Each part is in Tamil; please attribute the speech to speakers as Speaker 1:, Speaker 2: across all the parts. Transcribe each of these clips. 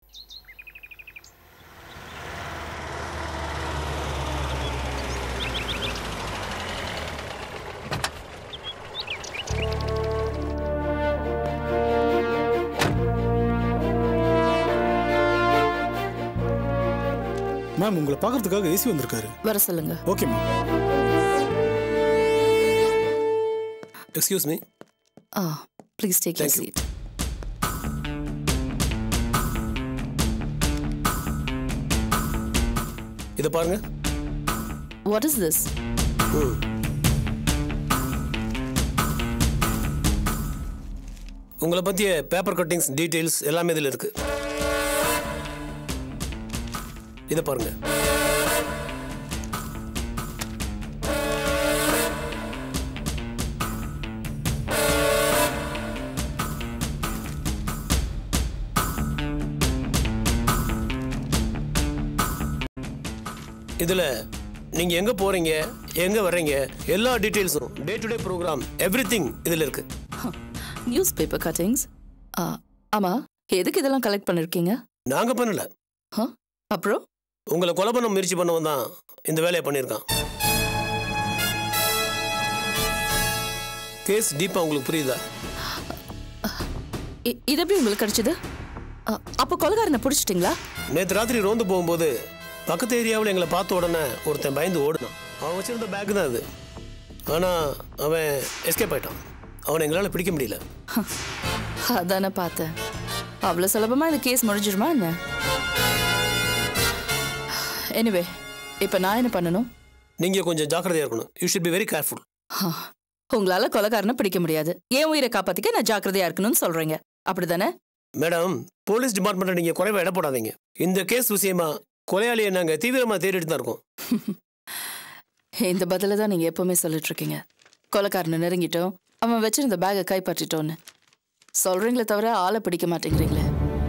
Speaker 1: மேம் உங்களை பார்க்கறதுக்காக ஏசி வந்திருக்காரு
Speaker 2: வர சொல்லுங்க
Speaker 1: okay ma'am
Speaker 3: excuse me
Speaker 2: ah please take your
Speaker 3: Thank you.
Speaker 2: Seat
Speaker 3: இதை பாருங்க
Speaker 2: வாட் இஸ் திஸ்
Speaker 3: உங்களை பற்றிய பேப்பர் கட்டிங்ஸ் டீட்டெயில்ஸ் எல்லாமே இதில் இருக்கு இதை பாருங்க இதில் நீங்கள் எங்கே போகிறீங்க எங்கே வர்றீங்க எல்லா டீட்டெயில்ஸும் day to day programme everything இதில் இருக்குது
Speaker 2: நியூஸ் பேப்பர் கட்டிங்ஸ் ஆமா எதுக்கு இதெல்லாம் கலெக்ட் பண்ணிருக்கீங்க
Speaker 3: நாங்கள் பண்ணல
Speaker 2: Huh? அப்புறம்
Speaker 3: உங்களை கொலை பண்ண முயற்சி பண்ணவன் தான் இந்த வேலையை பண்ணியிருக்கான் கேஸ் டீப்பா உங்களுக்கு புரியுதா
Speaker 2: இ- இது எப்படி உங்களுக்கு கிடைச்சது அ, அப்போ கொலகாரனை பிடிச்சிட்டிங்களா
Speaker 3: நேற்று ராத்திரி ரோந்து போகும்போது பக்கத்து ஏரியாவில் எங்களை பார்த்த உடனே ஒருத்தன் பயந்து ஓடுனான் அவன் வச்சிருந்த பேக் தான் அது ஆனால் அவன் எஸ்கேப் ஆயிட்டான் அவனை எங்களால் பிடிக்க முடியல
Speaker 2: அதானே பார்த்தேன் அவ்வளோ சுலபமா இந்த கேஸ் முடிஞ்சிருமா என்ன எனிவே இப்போ நான் என்ன பண்ணணும்
Speaker 3: நீங்கள் கொஞ்சம் ஜாக்கிரதையாக இருக்கணும் you should be very careful
Speaker 2: ஹ, உங்களால கொலகாரனை பிடிக்க முடியாது என் உயிரை காப்பாத்திக்க நான் ஜாக்கிரதையா இருக்கணும்னு சொல்றீங்க அப்படிதானே
Speaker 3: மேடம் போலீஸ் டிபார்ட்மெண்ட்டை நீங்கள் குறைவா இட போடாதீங்க இந்த கேஸ் விஷயமா கொலையாளியை நாங்கள் தீவிரமாக தேடிட்டு தான் இருக்கோம்
Speaker 2: இந்த பதில தான் நீங்க எப்பவுமே சொல்லிட்டு இருக்கீங்க கொலைக்காரனை நெருங்கிட்டோம் அவன் வச்சிருந்த பேக்கை கைப்பற்றிட்டோன்னு சொல்றீங்களே தவிர ஆளை பிடிக்க மாட்டேங்கிறீங்களே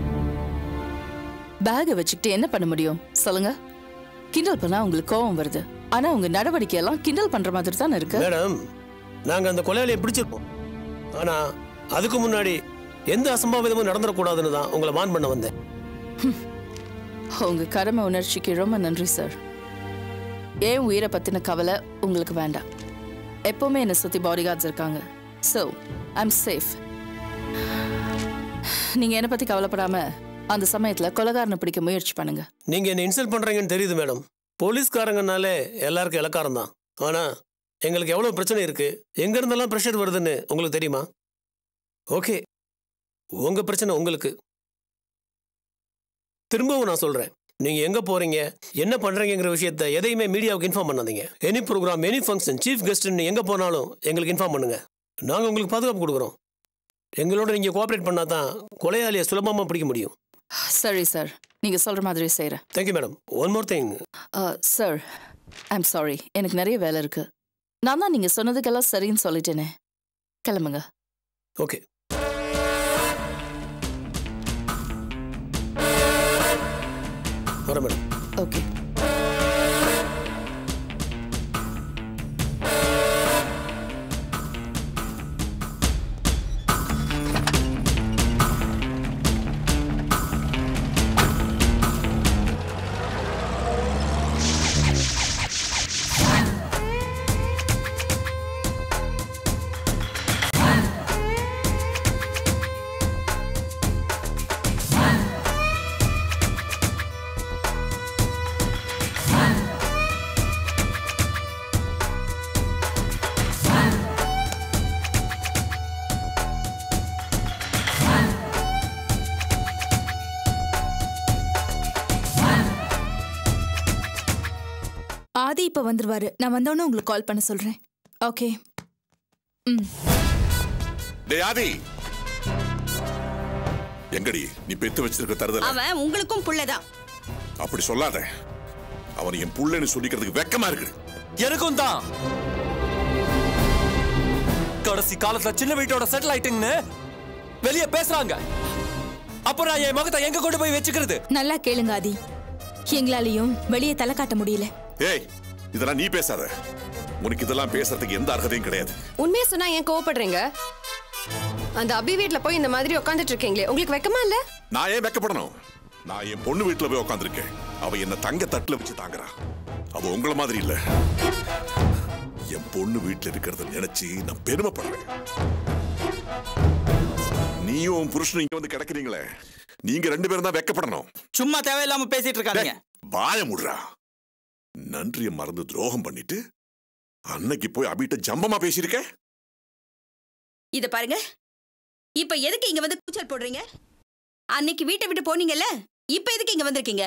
Speaker 2: பேக்கை வச்சுக்கிட்டு என்ன பண்ண முடியும் சொல்லுங்க கிண்டல் பண்ணா உங்களுக்கு கோவம் வருது ஆனா உங்க நடவடிக்கை எல்லாம் கிண்டல் பண்ற மாதிரி தானே இருக்கு
Speaker 3: மேடம் நாங்கள் அந்த கொலையாளியை பிடிச்சிருப்போம் ஆனால் அதுக்கு முன்னாடி எந்த அசம்பாவிதமும் நடந்துடக்கூடாதுன்னு தான் உங்களை வான் பண்ண வந்தேன்
Speaker 2: உங்க கடமை உணர்ச்சிக்கு ரொம்ப நன்றி சார் ஏன் உயிரை பத்தின கவலை உங்களுக்கு வேண்டாம் எப்பவுமே என்னை சுத்தி பாடி கார்ட்ஸ் இருக்காங்க ஸோ ஐம் சேஃப் நீங்க என்னை பத்தி கவலைப்படாம அந்த சமயத்துல கொலகாரனை பிடிக்க முயற்சி பண்ணுங்க
Speaker 3: நீங்கள் என்ன இன்சல்ட் பண்ணுறீங்கன்னு தெரியுது மேடம் போலீஸ்காரங்கனாலே எல்லாருக்கும் இலக்காரம் தான் ஆனால் எங்களுக்கு எவ்வளோ பிரச்சனை இருக்குது எங்கேருந்தெல்லாம் ப்ரெஷர் வருதுன்னு உங்களுக்கு தெரியுமா ஓகே உங்கள் பிரச்சனை உங்களுக்கு திரும்பவும் நான் சொல்கிறேன் நீங்கள் எங்கே போகிறீங்க என்ன பண்ணுறீங்கிற விஷயத்த எதையுமே மீடியாவுக்கு இன்ஃபார்ம் பண்ணாதீங்க any programme any function chief கெஸ்ட்னு எங்கே போனாலும் எங்களுக்கு இன்ஃபார்ம் பண்ணுங்க நாங்கள் உங்களுக்கு பாதுகாப்பு கொடுக்குறோம் எங்களோட நீங்கள் கோஆப்ரேட் பண்ணால் தான் கொலையாளியை சுலபமாக பிடிக்க முடியும்
Speaker 2: சரி சார் நீங்க சொல்ற மாதிரி செய்யறேன்
Speaker 3: thank you madam one more thing
Speaker 2: sir I'm sorry எனக்கு நிறைய வேலை இருக்கு நான் தான் நீங்க சொன்னதுக்கெல்லாம் சரின்னு சொல்லிட்டேனே கிளம்புங்க
Speaker 3: ஓகே வரேன் மேடம்
Speaker 2: ஓகே
Speaker 4: ஆதி இப்ப வந்துருவாரு நான் வந்தோடனே உங்களுக்கு கால் பண்ண சொல்றேன் ஓகே ம்
Speaker 5: டேய் ஆதி எங்கடி நீ பெத்து வச்சிருக்க தருதல
Speaker 6: அவன் உங்களுக்கும் புள்ளதான்
Speaker 5: அப்படி சொல்லாத அவன் என் புள்ளன்னு சொல்லிக்கிறதுக்கு வெக்கமா இருக்குது
Speaker 7: எனக்கும் தான் கடைசி காலத்துல சின்ன வீட்டோட செட்டில் ஆயிட்டுங்கன்னு வெளிய பேசுறாங்க அப்ப நான் என் முகத்தை எங்க கொண்டு போய் வச்சுக்கிறது
Speaker 4: நல்லா கேளுங்க ஆதி எங்களாலையும் வெளியே தலை காட்ட முடியல
Speaker 5: ஏய் இதெல்லாம் நீ பேசாத உனக்கு இதெல்லாம் பேசுறதுக்கு எந்த அர்ஹதையும் கிடையாது
Speaker 6: உண்மையை சொன்னா ஏன் கோவப்படுறீங்க அந்த அபி வீட்ல போய் இந்த மாதிரி உட்காந்துட்டு இருக்கீங்களே உங்களுக்கு வெக்கமா இல்ல
Speaker 5: நான் ஏன் வெக்கப்படணும் நான் என் பொண்ணு வீட்டுல போய் உட்காந்துருக்கேன் அவ என்ன தங்க தட்டுல வச்சு தாங்குறா அவ உங்கள மாதிரி இல்ல என் பொண்ணு வீட்டுல இருக்கிறத நினைச்சு நான் பெருமைப்படுறேன் நீயும் உன் புருஷனும் இங்க வந்து கிடக்குறீங்களே நீங்க ரெண்டு பேரும் தான் வெக்கப்படணும்
Speaker 8: சும்மா தேவையில்லாம பேசிட்டு இருக்காதீங்க
Speaker 5: வாய முடுறா நன்றிய மறந்து துரோகம் பண்ணிட்டு அன்னைக்கு போய் அபிட்ட ஜம்பமா பேசியிருக்க
Speaker 6: இத பாருங்க இப்ப எதுக்கு இங்க வந்து கூச்சல் போடுறீங்க அன்னைக்கு வீட்டை விட்டு போனீங்கல்ல இப்ப எதுக்கு இங்க வந்திருக்கீங்க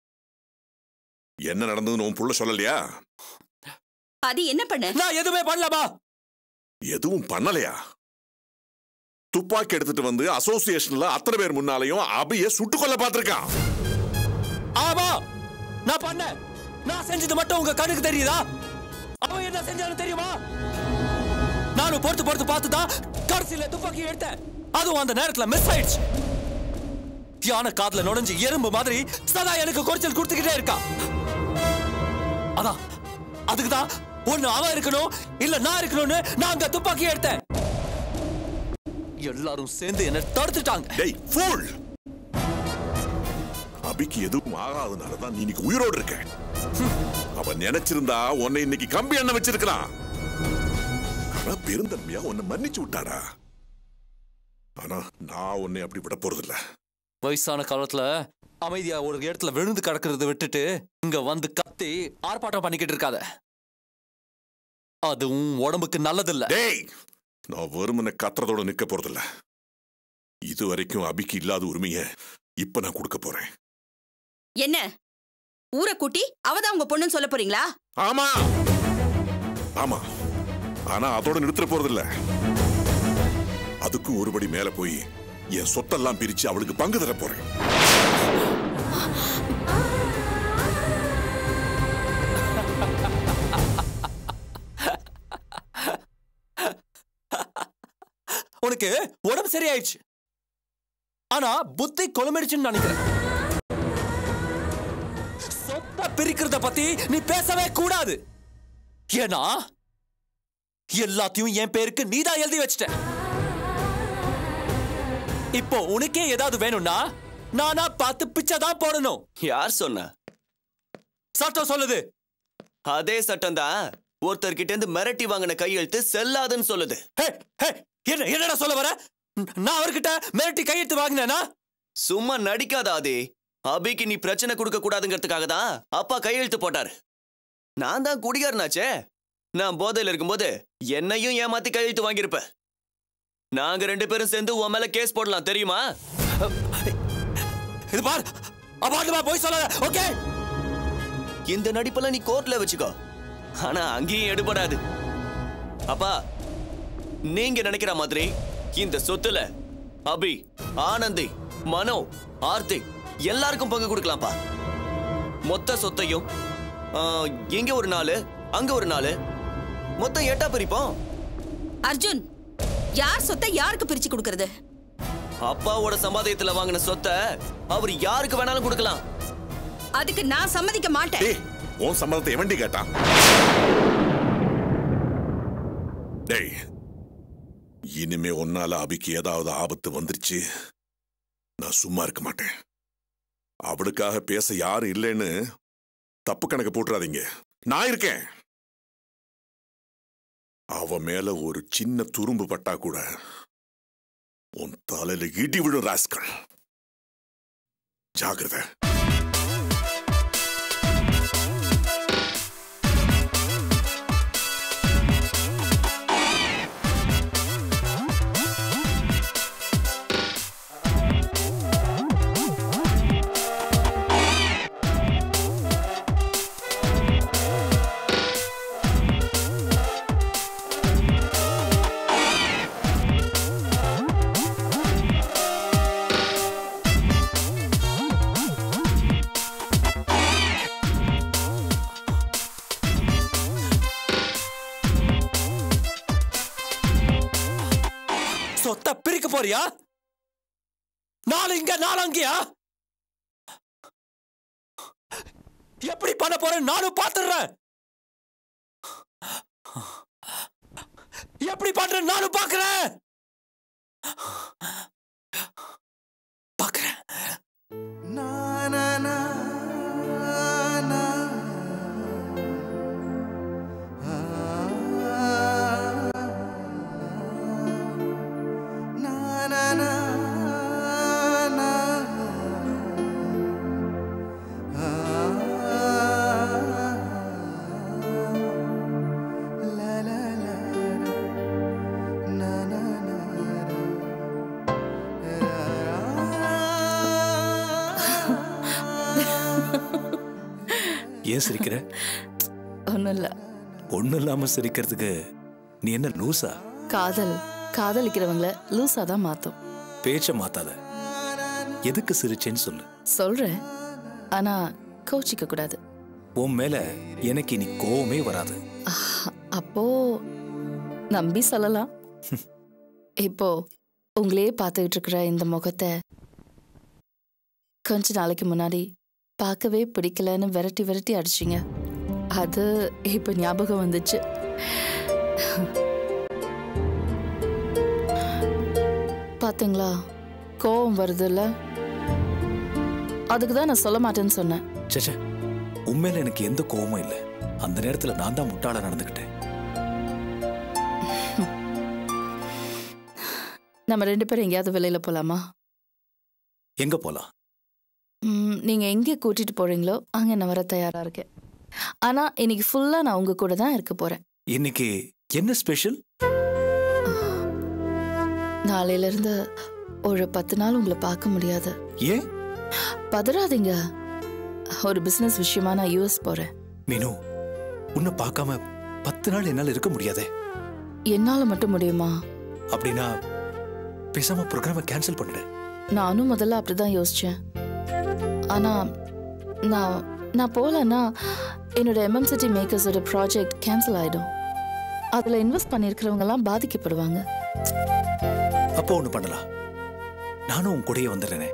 Speaker 5: என்ன நடந்ததுன்னு உன் புள்ள சொல்லலையா
Speaker 6: அது என்ன பண்ண
Speaker 7: நான் எதுவுமே பண்ணலமா
Speaker 5: எதுவும் பண்ணலையா துப்பாக்கி எடுத்துட்டு வந்து அசோசியேஷன்ல அத்தனை பேர் முன்னாலையும் அபிய சுட்டு கொல்ல பார்த்திருக்கான்
Speaker 7: ஆமா நான் பண்ணேன் நான் செஞ்சது மட்டும் உங்க கண்ணுக்கு தெரியுதா அவன் என்ன செஞ்சான்னு தெரியுமா நானும் பொறுத்து பொறுத்து பார்த்து தான் கடைசியில துப்பாக்கி எடுத்தேன் அதுவும் அந்த நேரத்துல மிஸ் ஆயிடுச்சு யானை காதுல நுழைஞ்சு எறும்பு மாதிரி சதா எனக்கு குறைச்சல் கொடுத்துக்கிட்டே இருக்கா அதான் அதுக்கு தான் ஒண்ணு அவன் இருக்கணும் இல்ல நான் இருக்கணும்னு நான் அங்க துப்பாக்கி எடுத்தேன் எல்லாரும் சேர்ந்து என்ன தடுத்துட்டாங்க
Speaker 5: டேய் ஃபூல் அபிக்கு எதுவும் ஆகாதனால தான் நீ இன்னைக்கு உயிரோடு இருக்க அவன் நினைச்சிருந்தா உன்னை இன்னைக்கு கம்பி எண்ணெய் வச்சிருக்கிறான் ஆனா பெருந்தன்மையா உன்னை மன்னிச்சு விட்டாடா ஆனா நான் உன்னை அப்படி விட போறதில்ல
Speaker 7: வயசான காலத்துல அமைதியா ஒரு இடத்துல விழுந்து கிடக்கிறத விட்டுட்டு இங்க வந்து கத்தி ஆர்ப்பாட்டம் பண்ணிக்கிட்டு இருக்காத அதுவும் உடம்புக்கு நல்லதில்ல
Speaker 5: டேய் நான் வெறுமனை கத்துறதோட நிக்க போறதில்ல இது வரைக்கும் அபிக்கு இல்லாத உரிமைய இப்ப நான் கொடுக்க போறேன்
Speaker 6: என்ன ஊரை கூட்டி அவதான் உங்க பொண்ணுன்னு சொல்ல போறீங்களா
Speaker 5: ஆமா ஆமா ஆனா அதோட நிறுத்த போறதில்ல அதுக்கும் ஒருபடி மேல போய் என் சொத்தெல்லாம் பிரிச்சு அவளுக்கு பங்கு தர போறேன்
Speaker 7: உனக்கு உடம்பு சரியாயிடுச்சு ஆனா புத்தி குழம்பிடுச்சுன்னு நினைக்கிறேன் சொத்த பிரிக்கிறத பத்தி நீ பேசவே கூடாது ஏன்னா எல்லாத்தையும் என் பேருக்கு நீதான் எழுதி வச்சிட்ட இப்போ உனக்கே ஏதாவது வேணும்னா நானா பார்த்து பிச்சை தான் போடணும்
Speaker 9: யார் சொன்ன
Speaker 7: சட்டம் சொல்லுது
Speaker 9: அதே சட்டம் தான் ஒருத்தர்கிட்ட இருந்து மிரட்டி வாங்கின கையெழுத்து செல்லாதுன்னு சொல்லுது
Speaker 7: ஹே, ஹே, என்ன என்னடா சொல்ல வர நான் அவர்கிட்ட மிரட்டி கையெழுத்து வாங்கினேனா
Speaker 9: சும்மா நடிக்காத ஆதி அபிக்கு நீ பிரச்சனை கொடுக்க கூடாதுங்கிறதுக்காக தான் அப்பா கையெழுத்து போட்டாரு நான் தான் குடிகாரனாச்சே நான் போதையில இருக்கும்போது என்னையும் ஏமாத்தி கையெழுத்து வாங்கியிருப்ப நாங்க ரெண்டு பேரும் சேர்ந்து உன் மேல கேஸ் போடலாம் தெரியுமா
Speaker 7: இது பார் அபாண்டமா போய் சொல்லாத ஓகே
Speaker 9: இந்த நடிப்பெல்லாம் நீ கோர்ட்ல வச்சுக்கோ ஆனா அங்கேயும் எடுபடாது அப்பா நீங்க நினைக்கிற மாதிரி இந்த சொத்துல அபி ஆனந்தி மனோ ஆர்த்தி எல்லாருக்கும் பங்கு கொடுக்கலாம்ப்பா மொத்த சொத்தையும் ஆ, இங்க ஒரு நாலு அங்க ஒரு நாலு மொத்தம் எட்டா பிரிப்போம்
Speaker 6: அர்ஜுன் யார் சொத்தை யாருக்கு பிரிச்சு கொடுக்கறது
Speaker 9: அப்பாவோட சம்பாதியத்துல வாங்கின சொத்தை அவர் யாருக்கு வேணாலும் கொடுக்கலாம்
Speaker 6: அதுக்கு நான் சம்மதிக்க மாட்டேன்
Speaker 5: டேய் உன் சம்மதத்தை எவண்டி கேட்டான் டேய் இனிமே உன்னால அபிக்கு ஏதாவது ஆபத்து வந்துருச்சு நான் சும்மா இருக்க மாட்டேன் அவளுக்காக பேச யாரும் இல்லைன்னு தப்பு கணக்கு போட்டுறாதீங்க நான் இருக்கேன் அவ மேல ஒரு சின்ன துரும்பு பட்டா கூட உன் தலையில இடி விழும் ராஸ்கள் ஜாகிரதை
Speaker 7: சொத்தை பிரிக்க போறியா நாலு இங்க நாலு அங்கயா எப்படி பண்ண போறேன் நானும் பாத்துறேன் எப்படி பண்றேன் நானும் பாக்குறேன் பாக்குறேன்
Speaker 10: ஏன் சிரிக்கிற
Speaker 2: ஒன்றும் இல்லை
Speaker 10: ஒண்ணும் இல்லாம சிரிக்கிறதுக்கு நீ என்ன லூசா
Speaker 2: காதல் காதலிக்கிறவங்கள லூஸாக தான் மாற்றும்
Speaker 10: பேச்ச மாத்தாத எதுக்கு சிரிச்சேன்னு சொல்லு
Speaker 2: சொல்கிறேன் ஆனால் கோச்சிக்க கூடாது
Speaker 10: உன் மேல எனக்கு இனி கோவமே வராது
Speaker 2: அப்போ நம்பி சொல்லலாம் இப்போ உங்களையே பார்த்துக்கிட்டு இருக்கிற இந்த முகத்தை கொஞ்ச நாளைக்கு முன்னாடி பார்க்கவே பிடிக்கலன்னு விரட்டி விரட்டி அடிச்சிங்க அது இப்போ ஞாபகம் வந்துச்சு பாத்தீங்களா கோவம் வருதுல்ல அதுக்கு தான் நான் சொல்ல மாட்டேன்னு சொன்னேன்
Speaker 10: சேச்சே உண்மையில எனக்கு எந்த கோவமும் இல்லை அந்த நேரத்துல நான் தான் முட்டாளா நடந்துக்கிட்டேன்
Speaker 2: நம்ம ரெண்டு பேரும் எங்கேயாவது வெளியில போலாமா
Speaker 10: எங்க போலாம்
Speaker 2: ம், நீங்க எங்கே கூட்டிட்டு போறீங்களோ அங்க நான் வர தயாரா இருக்கேன் ஆனா இன்னைக்கு ஃபுல்லா நான் உங்க கூட தான் இருக்க போறேன்
Speaker 10: இன்னைக்கு என்ன ஸ்பெஷல்
Speaker 2: நாளையில இருந்து ஒரு பத்து நாள் உங்களை பார்க்க முடியாது
Speaker 10: ஏன்
Speaker 2: பதறாதீங்க ஒரு பிசினஸ் விஷயமா நான் யூஎஸ் போறேன்
Speaker 10: மீனு உன்னை பார்க்காம பத்து நாள் என்னால இருக்க முடியாதே
Speaker 2: என்னால மட்டும் முடியுமா
Speaker 10: அப்படின்னா பேசாம ப்ரோக்ராம கேன்சல் பண்ணிடு
Speaker 2: நானும் முதல்ல அப்படிதான் யோசிச்சேன் ஆனா நான் நான் போகலன்னா என்னோட எம்எம்சிட்டி மேக்கர்ஸோட ப்ராஜெக்ட் கேன்சல் ஆயிடும் அதுல இன்வெஸ்ட் பண்ணியிருக்கிறவங்க எல்லாம் பாதிக்கப்படுவாங்க
Speaker 10: அப்போ ஒண்ணு பண்ணலாம் நானும் உன் கூடயே வந்துடுறேனே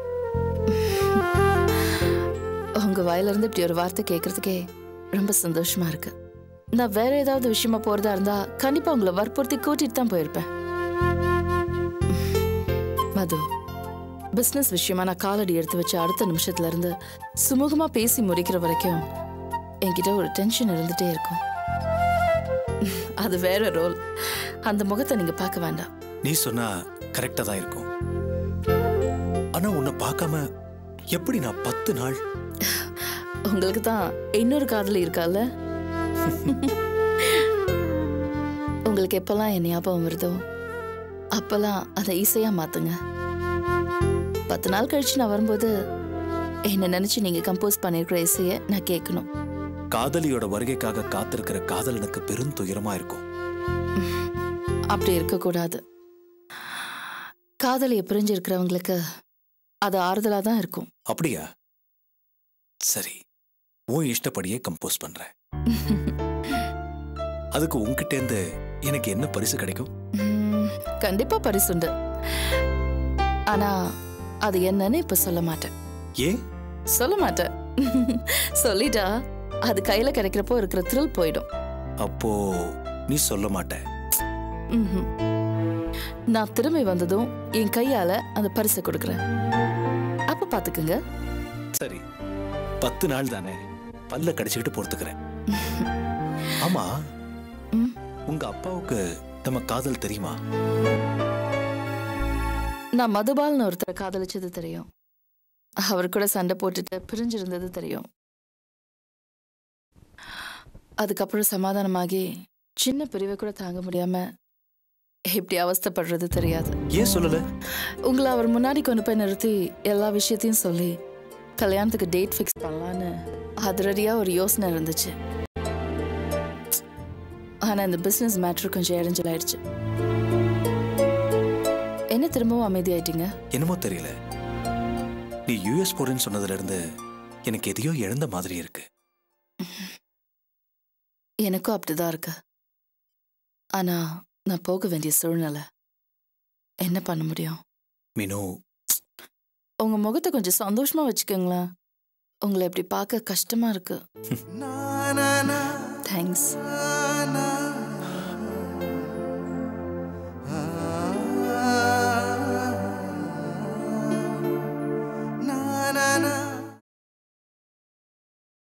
Speaker 2: உங்க வாயில இருந்து இப்படி ஒரு வார்த்தை கேட்கறதுக்கே ரொம்ப சந்தோஷமா இருக்கு நான் வேற ஏதாவது விஷயமா போறதா இருந்தா கண்டிப்பா உங்களை வற்புறுத்தி கூட்டிட்டு தான் போயிருப்பேன் மது பிசினஸ் விஷயமா நான் காலடி எடுத்து வச்ச அடுத்த நிமிஷத்துல இருந்து சுமூகமா பேசி முடிக்கிற வரைக்கும் என்கிட்ட ஒரு டென்ஷன் இருந்துட்டே இருக்கும் அது வேற ரோல் அந்த முகத்தை நீங்க பார்க்க வேண்டாம்
Speaker 10: நீ சொன்னா கரெக்டா தான் இருக்கும் ஆனா உன்னை பார்க்காம எப்படி நான் பத்து நாள்
Speaker 2: உங்களுக்கு தான் இன்னொரு காதலி இருக்கால உங்களுக்கு எப்பெல்லாம் என் ஞாபகம் வருதோ அப்பெல்லாம் அதை ஈஸியா மாத்துங்க பத்து நாள் கழிச்சு நான் வரும்போது என்ன நினைச்சு நீங்க கம்போஸ் பண்ணிருக்கிற இசையை நான் கேட்கணும்
Speaker 10: காதலியோட வருகைக்காக காத்திருக்கிற காதலனுக்கு பெரும் துயரமா இருக்கும்
Speaker 2: அப்படி இருக்கக்கூடாது காதலியை பிரிஞ்சு இருக்கிறவங்களுக்கு அது ஆறுதலா தான் இருக்கும்
Speaker 10: அப்படியா சரி உன் இஷ்டப்படியே கம்போஸ் பண்றேன் அதுக்கு உன்கிட்ட இருந்து எனக்கு என்ன பரிசு கிடைக்கும்
Speaker 2: ம், கண்டிப்பா பரிசுண்டு ஆனா அது என்னன்னு இப்ப சொல்ல மாட்டேன்
Speaker 10: ஏன்
Speaker 2: சொல்ல மாட்டேன் சொல்லிட்டா அது கையில கிடைக்கிறப்போ இருக்கிற த்ரில் போயிடும்
Speaker 10: அப்போ நீ சொல்ல மாட்ட
Speaker 2: ம்ஹும். நான் திரும்பி வந்ததும் என் கையால அந்த பரிசை கொடுக்குறேன் அப்ப பாத்துக்குங்க
Speaker 10: சரி பத்து நாள் தானே பல்ல கடிச்சுக்கிட்டு பொறுத்துக்கிறேன் ஆமா
Speaker 2: ம்.
Speaker 10: உங்க அப்பாவுக்கு நம்ம காதல் தெரியுமா
Speaker 2: நான் மதுபால்னு ஒருத்தரை காதலிச்சது தெரியும் அவர் கூட சண்டை போட்டுட்டு பிரிஞ்சிருந்தது தெரியும் அதுக்கப்புறம் சமாதானமாகி சின்ன பிரிவை கூட தாங்க முடியாம இப்படி அவஸ்தைப்படுறது தெரியாது
Speaker 10: ஏன் சொல்லல
Speaker 2: உங்களை அவர் முன்னாடி கொண்டு போய் நிறுத்தி எல்லா விஷயத்தையும் சொல்லி கல்யாணத்துக்கு டேட் ஃபிக்ஸ் பண்ணலான்னு அதிரடியா ஒரு யோசனை இருந்துச்சு ஆனா இந்த பிசினஸ் மேட்ரு கொஞ்சம் இடைஞ்சல் ஆயிடுச்சு என்ன திரும்பவும் அமைதியாயிட்டீங்க
Speaker 10: என்னமோ தெரியல நீ யூஎஸ் போறேன்னு சொன்னதுல இருந்து எனக்கு எதையோ இழந்த மாதிரி இருக்கு
Speaker 2: எனக்கும் அப்படிதான் இருக்கு ஆனா நான் போக வேண்டிய சூழ்நிலை என்ன பண்ண முடியும்
Speaker 10: மீனு
Speaker 2: உங்க முகத்தை கொஞ்சம் சந்தோஷமா வச்சுக்கோங்களேன் உங்களை இப்படி பார்க்க கஷ்டமா இருக்கு தேங்க்ஸ்